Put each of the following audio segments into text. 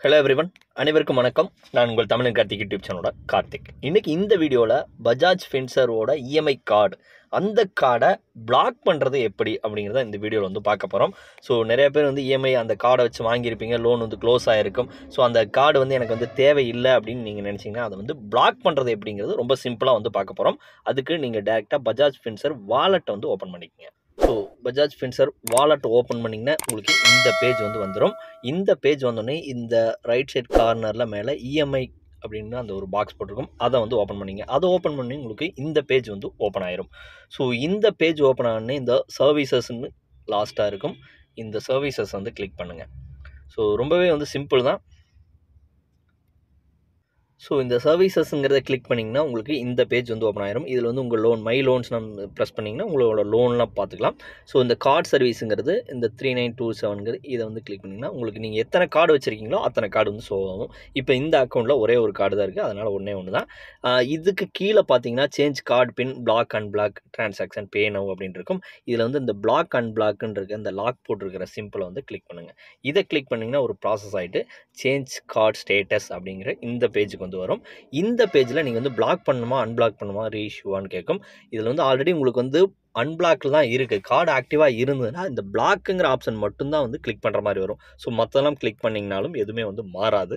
hello everyone அனைவருக்கும் வணக்கம் நான் உங்கள் தமிழன் கார்த்திக் யூடியூப் சேனலோட கார்த்திக் இன்னைக்கு இந்த வீடியோவில் பஜாஜ் ஃபின்சரோட இஎம்ஐ கார்டு அந்த கார்டை பிளாக் பண்ணுறது எப்படி அப்படிங்கிறத இந்த வீடியோவில் வந்து பார்க்க போகிறோம் ஸோ நிறைய பேர் வந்து இஎம்ஐ அந்த கார்டை வச்சு வாங்கியிருப்பீங்க லோன் வந்து க்ளோஸ் ஆகிருக்கும் ஸோ அந்த கார்டு வந்து எனக்கு வந்து தேவையில்லை அப்படின்னு நீங்கள் நினச்சிங்கன்னா அதை வந்து பிளாக் பண்ணுறது எப்படிங்கிறது ரொம்ப சிம்பிளாக வந்து பார்க்க போகிறோம் அதுக்கு நீங்கள் டேரெக்டாக பஜாஜ் ஃபின்சர் வாலெட்டை வந்து ஓப்பன் பண்ணிக்கங்க so Bajaj Finserv wallet open பண்ணிங்கன்னா உங்களுக்கு இந்த பேஜ் வந்து வந்துடும் இந்த பேஜ் வந்தோடனே இந்த ரைட் சைட் கார்னரில் மேலே இஎம்ஐ அப்படின்னு அந்த ஒரு பாக்ஸ் போட்டிருக்கும் அதை வந்து ஓப்பன் பண்ணிங்க அதை ஓப்பன் பண்ணி உங்களுக்கு இந்த பேஜ் வந்து ஓப்பன் ஆயிரும் ஸோ இந்த பேஜ் ஓப்பன் ஆனே இந்த சர்வீசஸ்ன்னு லாஸ்ட்டாக இருக்கும் இந்த சர்வீசஸ் வந்து கிளிக் பண்ணுங்கள் ஸோ ரொம்பவே வந்து சிம்பிள் தான் ஸோ இந்த சர்வீசஸ்ங்கிறத கிளிக் பண்ணிங்கன்னா உங்களுக்கு இந்த பேஜ் வந்து ஓப்பன் ஆயிரும் இதில் வந்து உங்கள் லோன் மை லோன்ஸ் நம்ம ப்ரெஸ் பண்ணிங்கன்னா உங்களோட லோன்லாம் பார்த்துக்கலாம் ஸோ இந்த கார்டு சர்வீஸுங்கிறது இந்த த்ரீ நைன் டூ செவனுங்கிறது இதை வந்து கிளிக் பண்ணிங்கன்னா உங்களுக்கு நீங்கள் எத்தனை கார்டு வச்சுருக்கீங்களோ அத்தனை கார்டு வந்து ஷோ ஆகும் இப்போ இந்த அக்கௌண்ட்டில் ஒரே ஒரு கார்டு தான் இருக்குது அதனால் ஒன்றே ஒன்று தான் ஆஹ் இதுக்கு கீழே பார்த்தீங்கன்னா change card PIN block and block transaction pay now அப்படின்னு இருக்கும் இதில் வந்து இந்த பிளாக் அண்ட் பிளாக்னு இருக்க இந்த லாக் போட்டிருக்கிற சிம்பிளை வந்து கிளிக் பண்ணுங்கள் இதை கிளிக் பண்ணிங்கன்னா ஒரு ப்ராசஸ் ஆகிட்டு சேஞ்ச் கார்டு ஸ்டேட்டஸ் அப்படிங்கிற இந்த பேஜுக்கு வந்து வரும் இந்த பேஜில் நீங்கள் வந்து பிளாக் பண்ணணுமா அன்பிளாக் பண்ணுமா ரீஇஷ்யூவான்னு கேட்கும் இதில் வந்து ஆல்ரெடி உங்களுக்கு வந்து அன்பிளாக்கில் தான் இருக்குது கார்டு ஆக்டிவாக இருந்ததுன்னா இந்த பிளாக்குங்கிற ஆப்ஷன் மட்டும்தான் வந்து கிளிக் பண்ணுற மாதிரி வரும் ஸோ மற்றெல்லாம் கிளிக் பண்ணிங்கனாலும் எதுவுமே வந்து மாறாது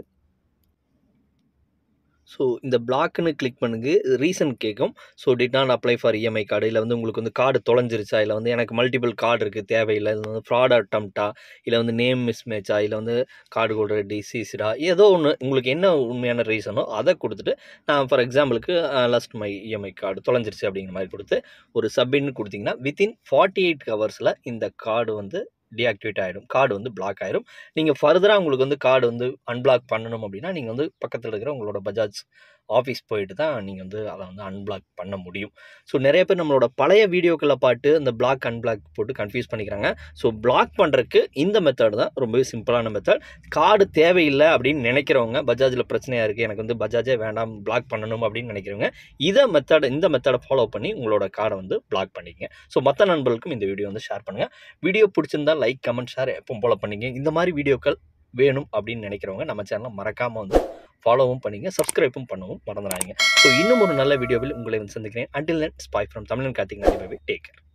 ஸோ இந்த பிளாக்னு கிளிக் பண்ணுங்க ரீசன் கேட்கும் so did not apply for EMI card இல்லை வந்து உங்களுக்கு வந்து கார்டு தொலைஞ்சிருச்சா இல்லை வந்து எனக்கு மல்டிபிள் கார்டு இருக்குது தேவையில்லை இல்லை வந்து ஃப்ராட் அட்டம்ப்டா இல்லை வந்து நேம் மிஸ்மேட்சா இல்லை வந்து கார்டு ஹோல்டர் டிசீஸ்டா ஏதோ ஒன்று உங்களுக்கு என்ன உண்மையான ரீசனோ அதை கொடுத்துட்டு நான் ஃபார் எக்ஸாம்பிளுக்கு லாஸ்ட் மை இஎம்ஐ கார்டு தொலைஞ்சிருச்சு அப்படிங்கிற மாதிரி கொடுத்து ஒரு சப்மிட்னு கொடுத்தீங்கன்னா வித்தின் ஃபார்ட்டி எயிட் ஹவர்ஸில் இந்த கார்டு வந்து டீஆக்டிவேட் ஆகிடும் கார்டு வந்து பிளாக் ஆயிரும் நீங்கள் ஃபர்தராக உங்களுக்கு வந்து கார்டு வந்து அன்பிளாக் பண்ணணும் அப்படின்னா நீங்கள் வந்து பக்கத்தில் இருக்கிற உங்களோட பஜாஜ் ஆஃபீஸ் போயிட்டு தான் நீங்கள் வந்து அதை வந்து அன்பிளாக் பண்ண முடியும் ஸோ நிறைய பேர் நம்மளோட பழைய வீடியோக்களை பாட்டு இந்த பிளாக் அன்பிளாக் போட்டு கன்ஃபியூஸ் பண்ணிக்கிறாங்க ஸோ பிளாக் பண்ணுறதுக்கு இந்த மெத்தட் தான் ரொம்பவே சிம்பிளான மெத்தட் கார்டு தேவையில்லை அப்படின்னு நினைக்கிறவங்க பஜாஜில் பிரச்சனையாக இருக்குது எனக்கு வந்து பஜாஜே வேண்டாம் பிளாக் பண்ணணும் அப்படின்னு நினைக்கிறவங்க இதை மெத்தட் இந்த மெத்தடை ஃபாலோ பண்ணி உங்களோட கார்டை வந்து பிளாக் பண்ணிக்கங்க ஸோ மற்ற நண்பர்களுக்கும் இந்த வீடியோ வந்து ஷேர் பண்ணுங்கள் வீடியோ பிடிச்சிருந்தா லைக் கமெண்ட் ஷேர் எப்பவும் போல பண்ணிங்க இந்த மாதிரி வீடியோக்கள் வேணும் அப்படின்னு நினைக்கிறவங்க நம்ம சேனலை மறக்காமல் வந்து ஃபாலோவும் பண்ணிங்க சப்ஸ்கிரைப்பும் பண்ணவும் மறந்துடாதீங்க ஸோ இன்னும் ஒரு நல்ல வீடியோவில் உங்களை வந்து சந்திக்கிறேன் அண்டில் நெட் ஸ்பாய் ஃப்ரம் தமிழன் கார்த்திக் நடிப்பை டேக் கேர்